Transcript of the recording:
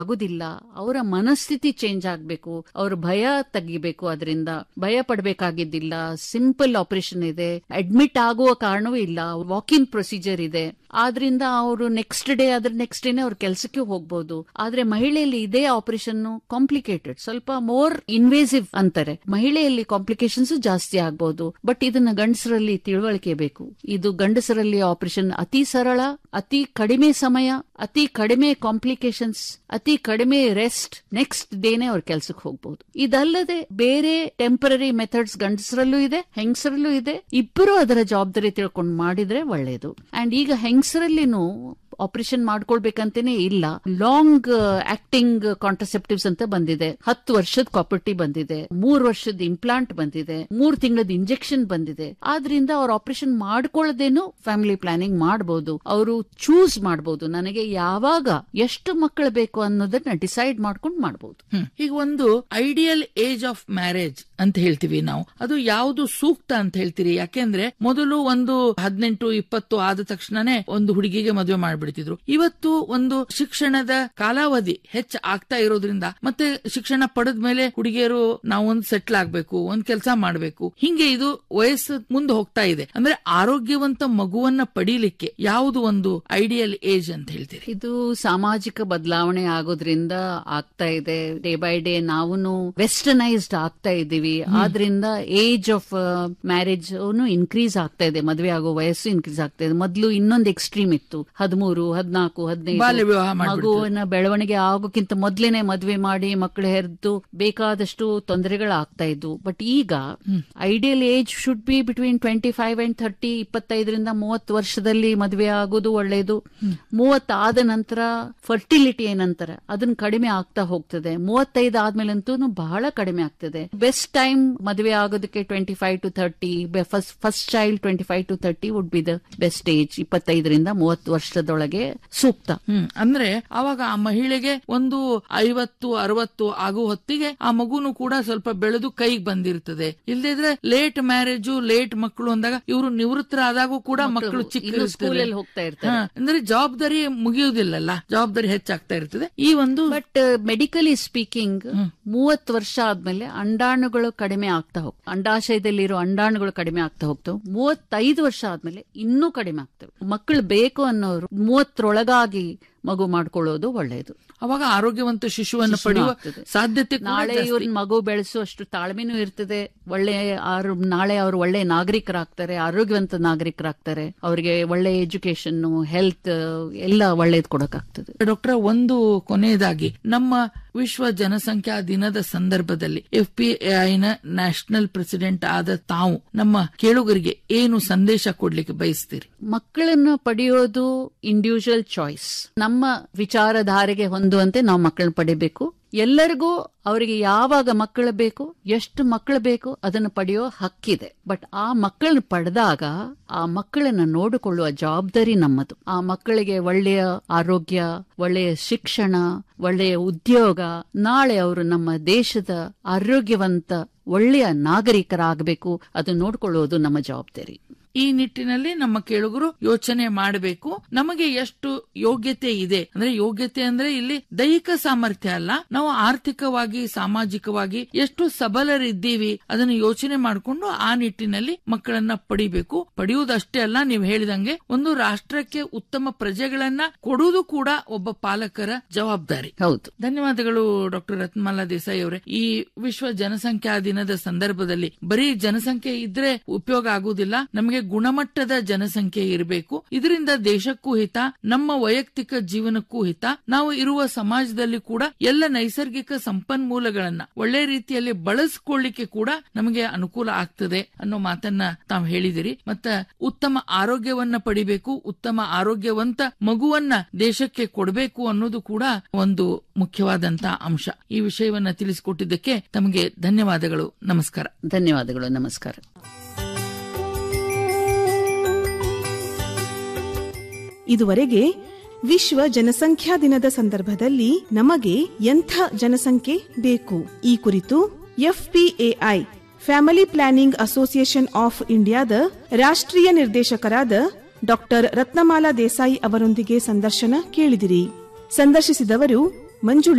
ಆಗುದಿಲ್ಲ ಅವರ ಮನಸ್ಥಿತಿ ಚೇಂಜ್ ಆಗ್ಬೇಕು ಅವ್ರ ಭಯ ತೆಗಿಬೇಕು ಅದರಿಂದ ಭಯ ಪಡಬೇಕಾಗಿದ್ದಿಲ್ಲ ಸಿಂಪಲ್ ಆಪರೇಷನ್ ಇದೆ ಅಡ್ಮಿಟ್ ಆಗುವ ಕಾರಣವೂ ಇಲ್ಲ ವಾಕಿನ್ ಪ್ರೊಸೀಜರ್ ಇದೆ ಆದ್ರಿಂದ ಅವರು ನೆಕ್ಸ್ಟ್ ಡೇ ಅದ್ರ ನೆಕ್ಸ್ಟ್ ಡೇನೆ ಅವ್ರ ಕೆಲಸಕ್ಕೆ ಹೋಗ್ಬೋದು ಆದ್ರೆ ಮಹಿಳೆಯಲ್ಲಿ ಇದೇ ಆಪರೇಷನ್ ಕಾಂಪ್ಲಿಕೇಟೆಡ್ ಸ್ವಲ್ಪ ಮೋರ್ ಇನ್ವೇಸಿವ್ ಅಂತಾರೆ ಮಹಿಳೆಯಲ್ಲಿ ಕಾಂಪ್ಲಿಕೇಶನ್ಸ್ ಜಾಸ್ತಿ ಆಗ್ಬಹುದು ಬಟ್ ಇದನ್ನ ಗಂಡಸರಲ್ಲಿ ತಿಳುವಳಿಕೆ ಬೇಕು ಇದು ಗಂಡಸರಲ್ಲಿ ಆಪರೇಷನ್ ಅತಿ ಸರಳ ಅತಿ ಕಡಿಮೆ ಸಮಯ ಅತಿ ಕಡಿಮೆ ಕಾಂಪ್ಲಿಕೇಶನ್ಸ್ ಅತಿ ಕಡಿಮೆ ರೆಸ್ಟ್ ನೆಕ್ಸ್ಟ್ ಡೇನೆ ಅವ್ರ ಕೆಲ್ಸಕ್ಕೆ ಹೋಗ್ಬಹುದು ಇದಲ್ಲದೆ ಬೇರೆ ಟೆಂಪರರಿ ಮೆಥಡ್ಸ್ ಗಂಡಸರಲ್ಲೂ ಇದೆ ಹೆಂಗಸರಲ್ಲೂ ಇದೆ ಇಬ್ಬರು ಅದರ ಜವಾಬ್ದಾರಿ ತಿಳ್ಕೊಂಡು ಮಾಡಿದ್ರೆ ಒಳ್ಳೇದು ಅಂಡ್ ಈಗ ಹೆಂಗಸರಲ್ಲಿನೂ ಆಪರೇಷನ್ ಮಾಡ್ಕೊಳ್ಬೇಕಂತನೇ ಇಲ್ಲ ಲಾಂಗ್ ಆಕ್ಟಿಂಗ್ ಕಾಂಟ್ರಸೆಪ್ಟಿವ್ಸ್ ಅಂತ ಬಂದಿದೆ ಹತ್ತು ವರ್ಷದ ಕಾಪರ್ಟಿ ಬಂದಿದೆ ಮೂರ್ ವರ್ಷದ ಇಂಪ್ಲಾಂಟ್ ಬಂದಿದೆ ಮೂರ್ ತಿಂಗಳದ ಇಂಜೆಕ್ಷನ್ ಬಂದಿದೆ ಆದ್ರಿಂದ ಅವ್ರ ಆಪರೇಷನ್ ಮಾಡ್ಕೊಳ್ಳದೇನು ಫ್ಯಾಮಿಲಿ ಪ್ಲಾನಿಂಗ್ ಮಾಡಬಹುದು ಅವರು ಚೂಸ್ ಮಾಡಬಹುದು ನನಗೆ ಯಾವಾಗ ಎಷ್ಟು ಮಕ್ಕಳು ಬೇಕು ಅನ್ನೋದನ್ನ ಡಿಸೈಡ್ ಮಾಡ್ಕೊಂಡು ಮಾಡಬಹುದು ಹ್ಮ್. ಈಗ ಒಂದು ಐಡಿಯಲ್ ಏಜ್ ಆಫ್ ಮ್ಯಾರೇಜ್ ಅಂತ ಹೇಳ್ತೀವಿ ನಾವು ಅದು ಯಾವುದು ಸೂಕ್ತ ಅಂತ ಹೇಳ್ತೀರಿ ಯಾಕೆಂದ್ರೆ ಮೊದಲು ಒಂದು ಹದಿನೆಂಟು ಇಪ್ಪತ್ತು ಆದ ತಕ್ಷಣನೇ ಒಂದು ಹುಡುಗಿಗೆ ಮದುವೆ ಮಾಡ್ಬಿಡ್ತಿದ್ರು ಇವತ್ತು ಒಂದು ಶಿಕ್ಷಣದ ಕಾಲಾವಧಿ ಹೆಚ್ಚು ಆಗ್ತಾ ಇರೋದ್ರಿಂದ ಮತ್ತೆ ಶಿಕ್ಷಣ ಪಡೆದ ಮೇಲೆ ಹುಡುಗಿಯರು ನಾವು ಒಂದು ಸೆಟ್ಲ್ ಆಗ್ಬೇಕು ಒಂದ್ ಕೆಲಸ ಮಾಡ್ಬೇಕು ಹಿಂಗೆ ಇದು ವಯಸ್ಸು ಮುಂದೆ ಹೋಗ್ತಾ ಇದೆ ಅಂದ್ರೆ ಆರೋಗ್ಯವಂತ ಮಗುವನ್ನ ಪಡೀಲಿಕ್ಕೆ ಯಾವುದು ಒಂದು ಐಡಿಯಲ್ ಏಜ್ ಅಂತ ಹೇಳ್ತೀರಿ ಇದು ಸಾಮಾಜಿಕ ಬದಲಾವಣೆ ಆಗೋದ್ರಿಂದ ಆಗ್ತಾ ಇದೆ ಡೇ ಬೈ ಡೇ ನಾವು ವೆಸ್ಟರ್ನೈಸ್ಡ್ ಆಗ್ತಾ ಇದ್ದೀವಿ ಆದ್ರಿಂದ ಏಜ್ ಆಫ್ ಮ್ಯಾರೇಜ್ ಇನ್ಕ್ರೀಸ್ ಆಗ್ತಾ ಇದೆ ಮದುವೆ ಆಗೋ ವಯಸ್ಸು ಇನ್ಕ್ರೀಸ್ ಆಗ್ತಾ ಇದೆ ಮೊದಲು ಇನ್ನೊಂದು ಎಕ್ಸ್ಟ್ರೀಮ್ ಇತ್ತು ಹದಿಮೂರು ಹದಿನಾಲ್ಕು ಬಾಲ್ಯ ವಿವಾಹ ಹದಿನೈದು ಮಾಡ್ಬಿಡ್ತಾರೆ. ಮಗುವಿನ ಬೆಳವಣಿಗೆ ಆಗೋಕ್ಕಿಂತ ಮೊದ್ಲೇನೆ ಮದುವೆ ಮಾಡಿ ಮಕ್ಕಳು ಹೆರ್ದು ಬೇಕಾದಷ್ಟು ತೊಂದರೆಗಳು ಆಗ್ತಾ ಇದ್ವು ಬಟ್ ಈಗ ideal age should be between twenty five and thirty ಇಪ್ಪತ್ತೈದರಿಂದ ಮೂವತ್ತು ವರ್ಷದಲ್ಲಿ ಮದುವೆ ಆಗೋದು ಒಳ್ಳೆಯದು ಮೂವತ್ತಾದ ನಂತರ ಫರ್ಟಿಲಿಟಿ ಏನಂತಾರೆ ಅದನ್ನ ಕಡಿಮೆ ಆಗ್ತಾ ಹೋಗ್ತದೆ ಮೂವತ್ತೈದು ಆದ್ಮೇಲಂತೂ ಬಹಳ ಕಡಿಮೆ ಆಗ್ತದೆ ಬೆಸ್ಟ್ ಟೈಮ್ ಮದುವೆ ಆಗೋದಕ್ಕೆ twenty five to thirty first first child twenty five to thirty would be the best age ಇಪ್ಪತ್ತೈದರಿಂದ ಮೂವತ್ತು ವರ್ಷದೊಳಗೆ ಸೂಕ್ತ ಹ್ಮ್ ಅಂದ್ರೆ ಅವಾಗ ಆ ಮಹಿಳೆಗೆ ಒಂದು ಐವತ್ತು ಅರವತ್ತು ಆಗೋ ಹೊತ್ತಿಗೆ ಆ ಮಗುನು ಕೂಡ ಸ್ವಲ್ಪ ಬೆಳೆದು ಕೈಗೆ ಬಂದಿರ್ತದೆ ಇಲ್ದಿದ್ರೆ ಲೇಟ್ ಮ್ಯಾರೇಜು ಲೇಟ್ ಮಕ್ಕಳು ಅಂದಾಗ ಇವರು ನಿವೃತ್ತರಾದಾಗೂ ಕೂಡ ಮಕ್ಕಳು ಚಿಕ್ಕ ಇನ್ನು ಇರ್ತದೆ. ಸ್ಕೂಲಲ್ಲಿ ಹೋಗ್ತಾ ಇರ್ತಾರೆ ಹಾ, ಅಂದ್ರೆ ಜವಾಬ್ದಾರಿ ಮುಗಿಯುವುದಿಲ್ಲಲ್ಲ ಜವಾಬ್ದಾರಿ ಹೆಚ್ಚಾಗ್ತಾ ಇರ್ತದೆ ಈ ಒಂದು ಬಟ್ ಮೆಡಿಕಲಿ ಸ್ಪೀಕಿಂಗ್ ಮೂವತ್ತು ವರ್ಷ ಆದ್ಮೇಲೆ ಅಂಡಾಣುಗಳು ಕಡಿಮೆ ಆಗ್ತಾ ಹೋಗ್ ಅಂಡಾಶಯದಲ್ಲಿರೋ ಅಂಡಾಣುಗಳು ಕಡಿಮೆ ಆಗ್ತಾ ಹೋಗ್ತವೆ ಮೂವತ್ತೈದು ವರ್ಷ ಆದ್ಮೇಲೆ ಇನ್ನೂ ಕಡಿಮೆ ಆಗ್ತವೆ ಮಕ್ಕಳು ಬೇಕು ಅನ್ನೋರು ಮೂವತ್ತರೊಳಗಾಗಿ ಮಗು ಮಾಡ್ಕೊಳ್ಳೋದು ಒಳ್ಳೆಯದು ಅವಾಗ ಆರೋಗ್ಯವಂತ ಶಿಶುವನ್ನು ಶಿಶುನು ಪಡೆಯುವ ಆಗ್ತದೆ. ಸಾಧ್ಯತೆ ಕೂಡ ನಾಳೆ ಜಾಸ್ತಿ. ಇವ್ರ ಮಗು ಬೆಳೆಸುವಷ್ಟು ತಾಳ್ಮೆನೂ ಇರ್ತದೆ ಒಳ್ಳೆ ಆರು- ನಾಳೆ ಅವರು ಒಳ್ಳೆ ನಾಗರಿಕರಾಗ್ತಾರೆ ಆರೋಗ್ಯವಂತ ನಾಗರಿಕರಾಗ್ತಾರೆ ಅವರಿಗೆ ಒಳ್ಳೆ ಎಜುಕೇಶನ್ ಹೆಲ್ತ್ ಎಲ್ಲ ಒಳ್ಳೇದ್ ಕೊಡಕ್ಕಾಗ್ತದೆ ಡಾಕ್ಟರ್ ಒಂದು ಕೊನೆಯದಾಗಿ ನಮ್ಮ ವಿಶ್ವ ಜನಸಂಖ್ಯಾ ದಿನದ ಸಂದರ್ಭದಲ್ಲಿ ಎಫ್ ಪಿ ಐನ ನ್ಯಾಷನಲ್ ಪ್ರೆಸಿಡೆಂಟ್ ಆದ ತಾವು ನಮ್ಮ ಕೇಳುಗರಿಗೆ ಏನು ಸಂದೇಶ ಕೊಡ್ಲಿಕ್ಕೆ ಬಯಸ್ತೀರಿ ಮಕ್ಕಳನ್ನು ಪಡೆಯೋದು ಇಂಡಿವಿಜುವಲ್ ಚಾಯ್ಸ್ ನಮ್ಮ ವಿಚಾರಧಾರೆಗೆ ಹೊಂದುವಂತೆ ನಾವು ಮಕ್ಕಳನ್ನ ಪಡಿಬೇಕು ಎಲ್ಲರಿಗೂ ಅವರಿಗೆ ಯಾವಾಗ ಮಕ್ಕಳು ಬೇಕು ಎಷ್ಟು ಮಕ್ಕಳು ಬೇಕು ಅದನ್ನು ಪಡೆಯೋ ಹಕ್ಕಿದೆ ಬಟ್ ಆ ಮಕ್ಕಳನ್ನ ಪಡೆದಾಗ ಆ ಮಕ್ಕಳನ್ನ ನೋಡಿಕೊಳ್ಳುವ ಜವಾಬ್ದಾರಿ ನಮ್ಮದು ಆ ಮಕ್ಕಳಿಗೆ ಒಳ್ಳೆಯ ಆರೋಗ್ಯ ಒಳ್ಳೆಯ ಶಿಕ್ಷಣ ಒಳ್ಳೆಯ ಉದ್ಯೋಗ ನಾಳೆ ಅವರು ನಮ್ಮ ದೇಶದ ಆರೋಗ್ಯವಂತ ಒಳ್ಳೆಯ ನಾಗರಿಕರಾಗಬೇಕು ಅದು ನೋಡಿಕೊಳ್ಳುವುದು ನಮ್ಮ ಜವಾಬ್ದಾರಿ ಈ ನಿಟ್ಟಿನಲ್ಲಿ ನಮ್ಮ ಕೇಳುಗರು ಯೋಚನೆ ಮಾಡಬೇಕು ನಮಗೆ ಎಷ್ಟು ಯೋಗ್ಯತೆ ಇದೆ ಅಂದ್ರೆ ಯೋಗ್ಯತೆ ಅಂದ್ರೆ ಇಲ್ಲಿ ದೈಹಿಕ ಸಾಮರ್ಥ್ಯ ಅಲ್ಲ ನಾವು ಆರ್ಥಿಕವಾಗಿ ಸಾಮಾಜಿಕವಾಗಿ ಎಷ್ಟು ಸಬಲರಿದ್ದೀವಿ ಅದನ್ನು ಯೋಚನೆ ಮಾಡಿಕೊಂಡು ಆ ನಿಟ್ಟಿನಲ್ಲಿ ಮಕ್ಕಳನ್ನ ಪಡಿಬೇಕು ಪಡೆಯುವುದಷ್ಟೇ ಅಲ್ಲ ನೀವು ಹೇಳಿದಂಗೆ ಒಂದು ರಾಷ್ಟ್ರಕ್ಕೆ ಉತ್ತಮ ಪ್ರಜೆಗಳನ್ನ ಕೊಡುವುದು ಕೂಡ ಒಬ್ಬ ಪಾಲಕರ ಜವಾಬ್ದಾರಿ ಹೌದು ಧನ್ಯವಾದಗಳು ಡಾಕ್ಟರ್ ರತ್ನಮಾಲಾ ದೇಸಾಯಿ ಅವರೇ ಈ ವಿಶ್ವ ಜನಸಂಖ್ಯಾ ದಿನದ ಸಂದರ್ಭದಲ್ಲಿ ಬರೀ ಜನಸಂಖ್ಯೆ ಇದ್ರೆ ಉಪಯೋಗ ಆಗುವುದಿಲ್ಲ ನಮಗೆ ಗುಣಮಟ್ಟದ ಜನಸಂಖ್ಯೆ ಇರಬೇಕು ಇದರಿಂದ ದೇಶಕ್ಕೂ ಹಿತ ನಮ್ಮ ವೈಯಕ್ತಿಕ ಜೀವನಕ್ಕೂ ಹಿತ ನಾವು ಇರುವ ಸಮಾಜದಲ್ಲಿ ಕೂಡ ಎಲ್ಲ ನೈಸರ್ಗಿಕ ಸಂಪನ್ಮೂಲಗಳನ್ನ ಒಳ್ಳೆ ರೀತಿಯಲ್ಲಿ ಬಳಸಿಕೊಳ್ಳಿಕ್ಕೆ ಕೂಡ ನಮಗೆ ಅನುಕೂಲ ಆಗ್ತದೆ ಅನ್ನೋ ಮಾತನ್ನ ತಾವು ಹೇಳಿದಿರಿ ಮತ್ತ ಉತ್ತಮ ಆರೋಗ್ಯವನ್ನ ಪಡಿಬೇಕು ಉತ್ತಮ ಆರೋಗ್ಯವಂತ ಮಗುವನ್ನ ದೇಶಕ್ಕೆ ಕೊಡಬೇಕು ಅನ್ನೋದು ಕೂಡ ಒಂದು ಮುಖ್ಯವಾದಂತ ಅಂಶ ಈ ವಿಷಯವನ್ನ ತಿಳಿಸಿಕೊಟ್ಟಿದ್ದಕ್ಕೆ ತಮಗೆ ಧನ್ಯವಾದಗಳು ನಮಸ್ಕಾರ ಧನ್ಯವಾದಗಳು ನಮಸ್ಕಾರ ಇದುವರೆಗೆ ವಿಶ್ವ ಜನಸಂಖ್ಯಾ ದಿನದ ಸಂದರ್ಭದಲ್ಲಿ ನಮಗೆ ಎಂಥ ಜನಸಂಖ್ಯೆ ಬೇಕು ಈ ಕುರಿತು FPAI family planning association of ಇಂಡಿಯಾದ ರಾಷ್ಟ್ರೀಯ ನಿರ್ದೇಶಕರಾದ ಡಾಕ್ಟರ್ ರತ್ನಮಾಲಾ ದೇಸಾಯಿ ಅವರೊಂದಿಗೆ ಸಂದರ್ಶನ ಕೇಳಿದಿರಿ ಸಂದರ್ಶಿಸಿದವರು ಮಂಜುಳಾ